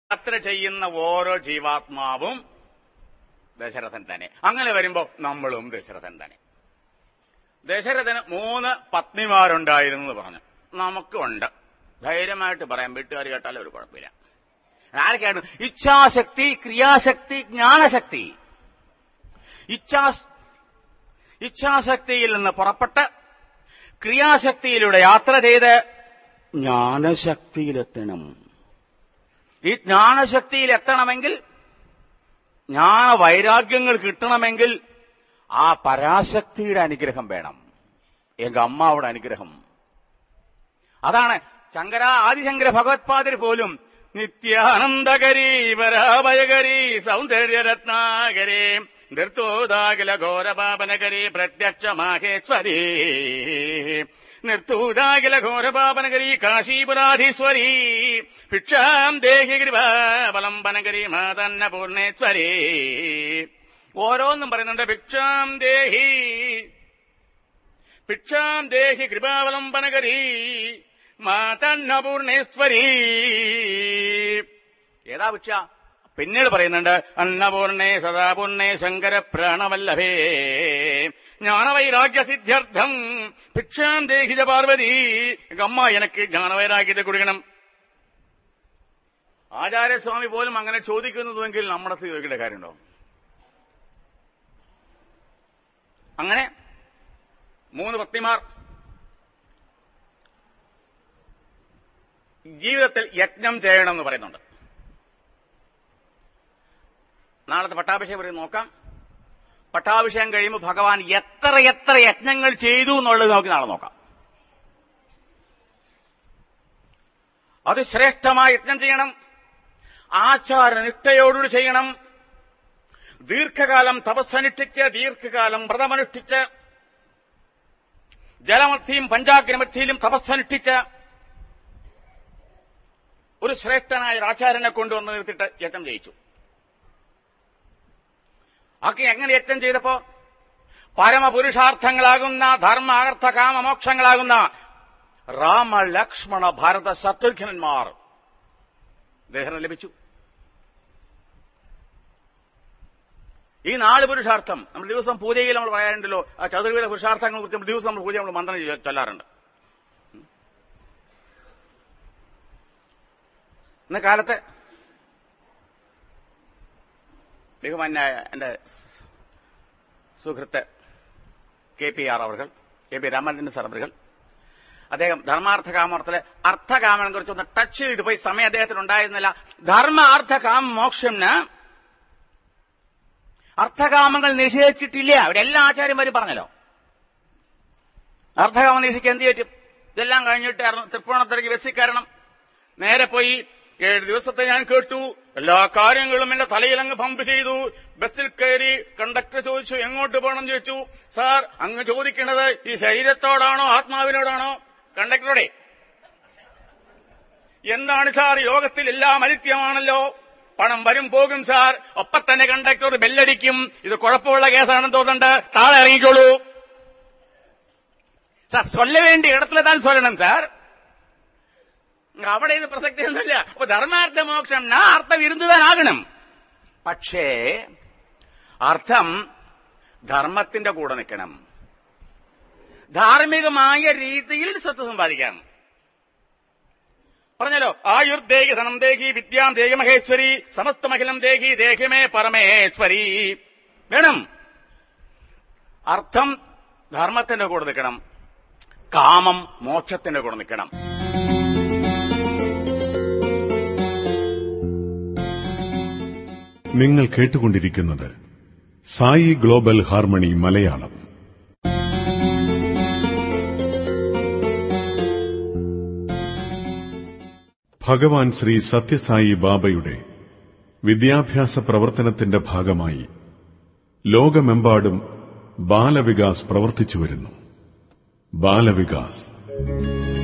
യാത്ര ചെയ്യുന്ന ഓരോ ജീവാത്മാവും ദശരഥൻ തന്നെ അങ്ങനെ വരുമ്പോ നമ്മളും ദശരഥൻ തന്നെ ദശരഥന് മൂന്ന് പത്നിമാരുണ്ടായിരുന്നു എന്ന് പറഞ്ഞു നമുക്കുണ്ട് ധൈര്യമായിട്ട് പറയാം വീട്ടുകാർ കേട്ടാലും ഒരു കുഴപ്പമില്ല ആരൊക്കെയാണ് ഇച്ഛാശക്തി ക്രിയാശക്തി ജ്ഞാനശക്തി ഇച്ഛാ ഇച്ഛാശക്തിയിൽ നിന്ന് പുറപ്പെട്ട് ക്രിയാശക്തിയിലൂടെ യാത്ര ചെയ്ത് ജ്ഞാനശക്തിയിലെത്തണം ഈ ജ്ഞാനശക്തിയിൽ എത്തണമെങ്കിൽ ജ്ഞാന വൈരാഗ്യങ്ങൾ കിട്ടണമെങ്കിൽ ആ പരാശക്തിയുടെ അനുഗ്രഹം വേണം എങ്ക അമ്മാവുടെ അനുഗ്രഹം അതാണ് ശങ്കര ആദിശങ്കര ഭഗവത്പാദർ പോലും നിത്യാനന്ദകരി വരാഭയകരി സൗന്ദര്യരത്നാകരി നിർത്തോദാകില ഘോരപാപനകരി പ്രത്യക്ഷ മാഹേശ്വരി നിർത്തൂദാകില ഘോരപാപനകരി കാശീപുരാധീശ്വരി ഭിക്ഷാം ദേഹി ഗൃഹാവലംബനകരി മാതന്ന പൂർണേശ്വരി ഓരോന്നും പറയുന്നുണ്ട് ഭിക്ഷാം ദേഹി ഭിക്ഷാം ദേഹി കൃപാവലംബനകരി മാതന്ന പൂർണേശ്വരി ഏതാ ഭിക്ഷ പിന്നീട് പറയുന്നുണ്ട് അന്നപൂർണേ സദാപൂർണേ ശങ്കര പ്രാണവല്ലഭേ ജ്ഞാനവൈരാഗ്യ സിദ്ധ്യർത്ഥം ഭിക്ഷാം ദേഹിത പാർവതി അമ്മ എനിക്ക് ജ്ഞാനവൈരാഗ്യത്തെ കുടിക്കണം ആചാര്യസ്വാമി പോലും അങ്ങനെ ചോദിക്കുന്നതുവെങ്കിൽ നമ്മുടെ ചോദിക്കേണ്ട കാര്യമുണ്ടോ അങ്ങനെ മൂന്ന് ഭക്തിമാർ ജീവിതത്തിൽ യജ്ഞം ചെയ്യണമെന്ന് പറയുന്നുണ്ട് നാളത്തെ പട്ടാഭിഷേകം പറയും നോക്കാം പട്ടാഭിഷേകം കഴിയുമ്പോൾ ഭഗവാൻ എത്ര എത്ര യജ്ഞങ്ങൾ ചെയ്തു എന്നുള്ളത് നമുക്ക് നാളെ നോക്കാം അത് ശ്രേഷ്ഠമായ യജ്ഞം ചെയ്യണം ആചാരനിഷ്ഠയോടുകൂടി ചെയ്യണം ദീർഘകാലം തപസ്സനുഷ്ഠിച്ച് ദീർഘകാലം വ്രതമനുഷ്ഠിച്ച് ജലമർത്ഥിയും പഞ്ചാഗ്രമർത്ഥിയിലും തപസ്സനുഷ്ഠിച്ച് ഒരു ശ്രേഷ്ഠനായ ഒരു ആചാര്യനെ കൊണ്ടുവന്ന് നിർത്തിയിട്ട് യജ്ഞം ചെയ്യിച്ചു ഒക്കെ എങ്ങനെ യജ്ഞം ചെയ്തപ്പോ പരമപുരുഷാർത്ഥങ്ങളാകുന്ന ധർമ്മ അർത്ഥ കാമ മോക്ഷങ്ങളാകുന്ന രാമ ലക്ഷ്മണ ഭാരത ശത്രുഘ്നന്മാർ ദഹനം ലഭിച്ചു ഈ നാല് പുരുഷാർത്ഥം നമ്മൾ ദിവസം പൂജയിൽ നമ്മൾ പറയാറുണ്ടല്ലോ ആ ചതുർവേദ പുരുഷാർത്ഥങ്ങളെ കുറിച്ച് ദിവസം നമ്മൾ പൂജ നമ്മൾ മന്ത്രം ചൊല്ലാറുണ്ട് ഇന്ന കാലത്ത് ബഹുമാന്യായ എന്റെ സുഹൃത്ത് കെ പി ആർ അവർ കെ പി രാമചന്ദ്രൻ സാർ അവർ അദ്ദേഹം ധർമാർത്ഥ കാമർത്ഥത്തിലെ അർത്ഥകാമനെ കുറിച്ച് ഒന്ന് ടച്ച് ചെയ്തിട്ട് പോയി സമയം അദ്ദേഹത്തിന് ഉണ്ടായിരുന്നില്ല ധർമ്മ അർത്ഥ കാമ മോക്ഷന് അർത്ഥകാമങ്ങൾ നിഷേധിച്ചിട്ടില്ല അവിടെ എല്ലാ ആചാര്യന്മാരും പറഞ്ഞല്ലോ അർത്ഥകാമം നിഷേധിക്കാൻ എന്ത് പറ്റും ഇതെല്ലാം കഴിഞ്ഞിട്ട് തൃപ്പൂണിത്തറയ്ക്ക് ബസ്സിൽ കയറണം നേരെ പോയി ഏഴ് ദിവസത്തെ ഞാൻ കേട്ടു എല്ലാ കാര്യങ്ങളും എന്റെ തലയിൽ അങ്ങ് പമ്പ് ചെയ്തു ബസ്സിൽ കയറി കണ്ടക്ടർ ചോദിച്ചു എങ്ങോട്ട് പോകണം ചോദിച്ചു സാർ അങ്ങ് ചോദിക്കേണ്ടത് ഈ ശരീരത്തോടാണോ ആത്മാവിനോടാണോ കണ്ടക്ടറോടെ എന്താണ് സാർ യോഗത്തിൽ എല്ലാം അനിത്യമാണല്ലോ പണം വരും പോകും സാർ ഒപ്പ തന്നെ കണ്ടക്ടർ ബെല്ലടിക്കും ഇത് കുഴപ്പമുള്ള കേസാണെന്ന് തോന്നണ്ട് താഴെ ഇറങ്ങിക്കോളൂ സാർ സ്വല്ല വേണ്ടി ഇടത്തിലെ താൻ സ്വരണം സാർ അവിടെ ഇത് പ്രസക്തിയൊന്നുമില്ല അപ്പൊ ധർമാർത്ഥ മോക്ഷം നാ അർത്ഥം ഇരുന്നതാനാകണം പക്ഷേ അർത്ഥം ധർമ്മത്തിന്റെ കൂടെ നിൽക്കണം ധാർമ്മികമായ രീതിയിൽ സ്വത്ത് സമ്പാദിക്കാം പറഞ്ഞല്ലോ ആയുർദേഹി ധനം ദേഹി വിദ്യാം ദേഹി മഹേശ്വരി സമസ്തമഖിലം ദേഹി ദേഹിമേ പരമേശ്വരി വേണം അർത്ഥം ധർമ്മത്തിന്റെ കൂടെ നിൽക്കണം കാമം മോക്ഷത്തിന്റെ കൂടെ നിൽക്കണം നിങ്ങൾ കേട്ടുകൊണ്ടിരിക്കുന്നത് സായി ഗ്ലോബൽ ഹാർമണി മലയാളം ഭഗവാൻ ശ്രീ സത്യസായി ബാബയുടെ വിദ്യാഭ്യാസ പ്രവർത്തനത്തിന്റെ ഭാഗമായി ലോകമെമ്പാടും ബാലവികാസ് പ്രവർത്തിച്ചുവരുന്നു ബാലവികാസ്